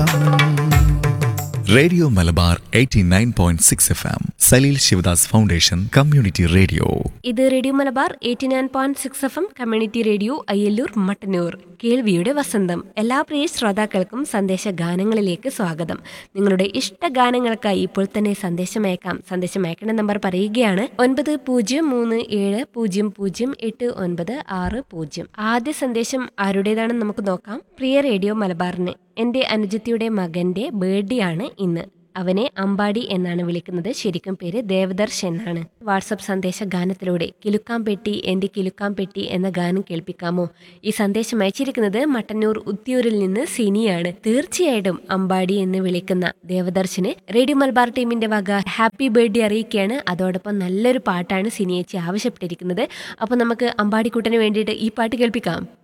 M radio Malabar 89.6 F M Saleel Sivadas foundation community radio ഇത് radio Malabar eighty nine point six F M community radio Ayyalloor Mattannur കേൾവിയുടെ വസന്തം എല്ലാ പ്രിയ ശ്രോതാക്കൾക്കും സന്ദേശ ഗാനങ്ങളിലേക്ക് സ്വാഗതം നിങ്ങളുടെ ഇഷ്ട ഗാനങ്ങൾക്കായി ഇപ്പോൾ തന്നെ സന്ദേശം അയക്കാം സന്ദേശം അയക്കേണ്ട നമ്പർ പറയുകയാണ് ഒൻപത് പൂജ്യം മൂന്ന് ഏഴ് പൂജ്യം പൂജ്യം എട്ട് ഒൻപത് ആറ് പൂജ്യം ആദ്യ സന്ദേശം ആരുടേതാണെന്ന് നമുക്ക് നോക്കാം പ്രിയ റേഡിയോ മലബാറിന് എന്റെ അനുജത്തിയുടെ മകന്റെ ബർത്ത്ഡേ ആണ് ഇന്ന് അവനെ അമ്പാടി എന്നാണ് വിളിക്കുന്നത് ശരിക്കും പേര് ദേവദർശ് എന്നാണ് വാട്സപ്പ് സന്ദേശ ഗാനത്തിലൂടെ കിലുക്കാം പെട്ടി എന്റെ കിലുക്കാം പെട്ടി എന്ന ഗാനം കേൾപ്പിക്കാമോ ഈ സന്ദേശം അയച്ചിരിക്കുന്നത് മട്ടന്നൂർ ഉത്തിയൂരിൽ നിന്ന് സിനിയാണ് തീർച്ചയായിട്ടും അമ്പാടി എന്ന് വിളിക്കുന്ന ദേവദർശന് റേഡിയോ മലബാർ ടീമിന്റെ വക ഹാപ്പി ബർത്ത്ഡേ അറിയിക്കുകയാണ് അതോടൊപ്പം നല്ലൊരു പാട്ടാണ് സിനിയേച്ചി ആവശ്യപ്പെട്ടിരിക്കുന്നത് അപ്പോൾ നമുക്ക് അമ്പാടിക്കുട്ടന് വേണ്ടിയിട്ട് ഈ പാട്ട് കേൾപ്പിക്കാം